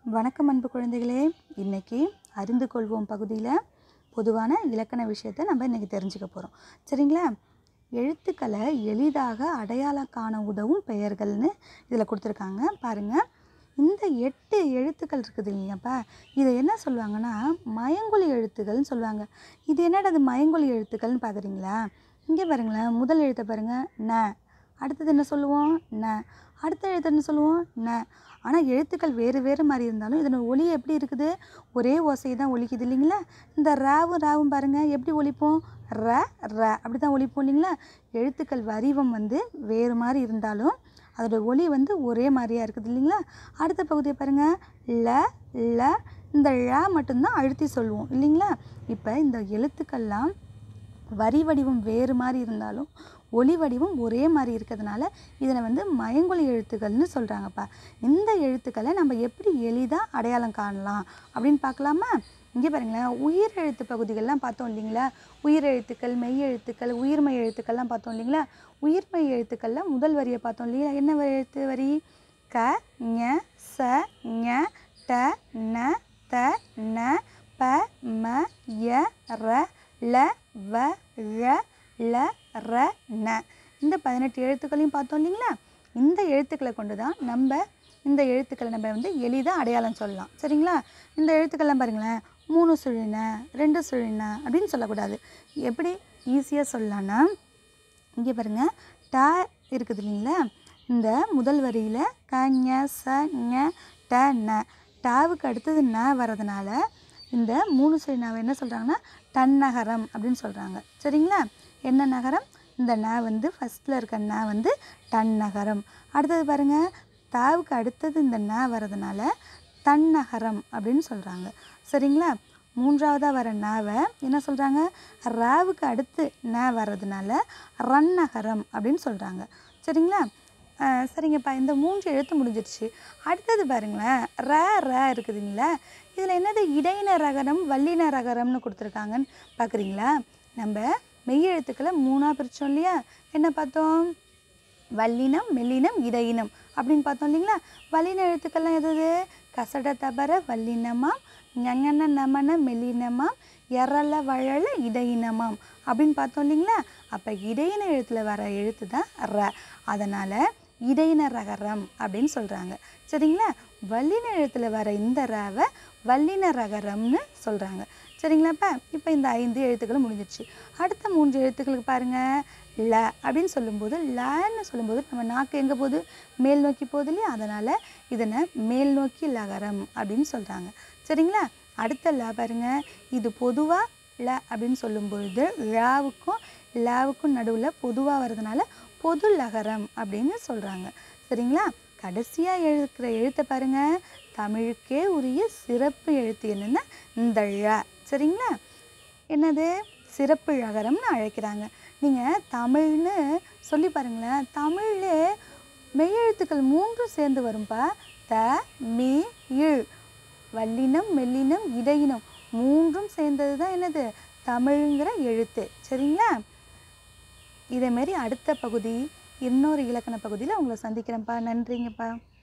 வணக்கம் அன்பு குழந்தைகளே இன்னைக்கு அறிந்து கொள்வோம் பகுதியில் பொதுவான இலக்கண விஷயத்தை நம்ம இன்னைக்கு தெரிஞ்சுக்க போகிறோம் சரிங்களா எழுத்துக்களை எளிதாக அடையாளம் காண உதவும் பெயர்கள்னு இதில் கொடுத்துருக்காங்க பாருங்கள் இந்த எட்டு எழுத்துக்கள் இருக்குது இல்லையாப்பா இதை என்ன சொல்லுவாங்கன்னா மயங்கொலி எழுத்துக்கள்னு சொல்லுவாங்க இது என்னடா அது மயங்கொலி எழுத்துக்கள்னு பார்க்குறீங்களா இங்கே பாருங்களேன் முதல் எழுத்தை பாருங்கள் ந அடுத்தது என்ன சொல்லுவோம் ந அடுத்த எழுத்து என்ன சொல்லுவோம் ந ஆனால் எழுத்துக்கள் வேறு வேறு மாதிரி இருந்தாலும் இதனோட ஒலி எப்படி இருக்குது ஒரே ஓசை தான் ஒலிக்குது இல்லைங்களா இந்த ராவும் ராவும் பாருங்கள் எப்படி ஒலிப்போம் ர ர அப்படி தான் ஒலிப்போம் இல்லைங்களா எழுத்துக்கள் வடிவம் வந்து வேறு மாதிரி இருந்தாலும் அதோட ஒலி வந்து ஒரே மாதிரியாக இருக்குது இல்லைங்களா அடுத்த பகுதியை பாருங்கள் ல ல இந்த ழ மட்டும்தான் அழுத்தி சொல்லுவோம் இல்லைங்களா இப்போ இந்த எழுத்துக்கள்லாம் வரி வடிவம் வேறு மாதிரி இருந்தாலும் ஒலி வடிவம் ஒரே மாதிரி இருக்கிறதுனால இதில் வந்து மயங்கொலி எழுத்துக்கள்னு சொல்கிறாங்கப்பா இந்த எழுத்துக்களை நம்ம எப்படி எளிதாக அடையாளம் காணலாம் அப்படின்னு பார்க்கலாமா இங்கே பாருங்களேன் உயிர் எழுத்து பகுதிகள்லாம் பார்த்தோம் இல்லைங்களா உயிர் எழுத்துக்கள் மெய் எழுத்துக்கள் உயிர்மெய் எழுத்துக்கள்லாம் பார்த்தோம் இல்லைங்களா உயிர்மெய் எழுத்துக்களில் முதல் வரியை பார்த்தோம் இல்லையா என்ன எழுத்து வரி க ஞ ச ஞ ட ந த ந ப ம ய ர ல வ ழ ல ர ந இந்த பதினெட்டு எழுத்துக்களையும் பார்த்தோம் இல்லைங்களா இந்த எழுத்துக்களை கொண்டு தான் நம்ம இந்த எழுத்துக்களை நம்ம வந்து எளிதாக அடையாளம் சொல்லலாம் சரிங்களா இந்த எழுத்துக்கள்லாம் பாருங்களேன் மூணு சுழின ரெண்டு சுழின அப்படின்னு சொல்லக்கூடாது எப்படி ஈஸியாக சொல்லலான்னா இங்கே பாருங்கள் ட இருக்குது இல்லைங்களா இந்த முதல் வரியில் க ஞ ச ஞ ட ந டாவுக்கு அடுத்தது ந வரதுனால இந்த மூணு சுழி நாவை என்ன சொல்கிறாங்கன்னா தன்னகரம் அப்படின்னு சொல்கிறாங்க சரிங்களா என்ன நகரம் இந்த ந வந்து ஃபஸ்ட்டில் இருக்க ந வந்து தன்னகரம் அடுத்தது பாருங்கள் தாவுக்கு அடுத்தது இந்த ந வரதுனால தன்னகரம் அப்படின்னு சொல்கிறாங்க சரிங்களா மூன்றாவதாக வர நாவை என்ன சொல்கிறாங்க ராவுக்கு அடுத்து ந வர்றதுனால ரன்னகரம் அப்படின்னு சொல்கிறாங்க சரிங்களா அஹ் சரிங்கப்பா இந்த மூன்று எழுத்து முடிஞ்சிருச்சு அடுத்தது பாருங்களேன் ர ர இருக்குதுங்களா இதில் என்னது இடையின ரகரம் வல்லின ரகரம்னு கொடுத்துருக்காங்கன்னு பார்க்குறீங்களா நம்ம மெய் எழுத்துக்களை மூணாக பிரித்தோம் இல்லையா என்ன பார்த்தோம் வல்லினம் மெல்லினம் இடையினம் அப்படின்னு பார்த்தோம் இல்லைங்களா வல்லின எழுத்துக்கள்லாம் எது கசட தபர வல்லினமாம் ஞங்கன நமன மெல்லினமாம் எரல வழல இடையினமாம் அப்படின்னு பார்த்தோம் இல்லைங்களா அப்போ இடையின எழுத்தில் வர எழுத்து தான் ர அதனால் இடையின ரகரம் அப்படின்னு சொல்கிறாங்க சரிங்களா வல்லின எழுத்தில் வர இந்த ரவை வல்லின ரகரம்னு சொல்கிறாங்க சரிங்களாப்பா இப்போ இந்த ஐந்து எழுத்துக்களும் முடிஞ்சிருச்சு அடுத்த மூன்று எழுத்துக்களுக்கு பாருங்கள் ல அப்படின்னு சொல்லும்போது லன்னு சொல்லும்போது நம்ம நாக்கு எங்கே போகுது மேல் நோக்கி போகுது இல்லையா அதனால் இதனை மேல் நோக்கி லகரம் அப்படின்னு சொல்கிறாங்க சரிங்களா அடுத்த ல பாருங்க இது பொதுவாக ல அப்படின்னு சொல்லும்பொழுது ழாவுக்கும் லாவுக்கும் நடுவில் பொதுவாக வர்றதுனால பொது லகரம் அப்படின்னு சொல்கிறாங்க சரிங்களா கடைசியாக எழுக்கிற எழுத்தை பாருங்க தமிழுக்கே உரிய சிறப்பு எழுத்து என்னென்னா இந்த ழ சரிங்களா என்னது சிறப்பு ழகரம்னு அழைக்கிறாங்க நீங்கள் தமிழ்னு சொல்லி பாருங்களேன் தமிழ்லே மெய்யெழுத்துக்கள் மூன்றும் சேர்ந்து வரும்பா த மீ இழ் வல்லினம் மெல்லினம் இடையினம் மூன்றும் சேர்ந்தது தான் என்னது தமிழ்ங்கிற எழுத்து சரிங்களா இதேமாரி அடுத்த பகுதி இன்னொரு இலக்கண பகுதியில் உங்களை சந்திக்கிறேன்ப்பா நன்றிங்கப்பா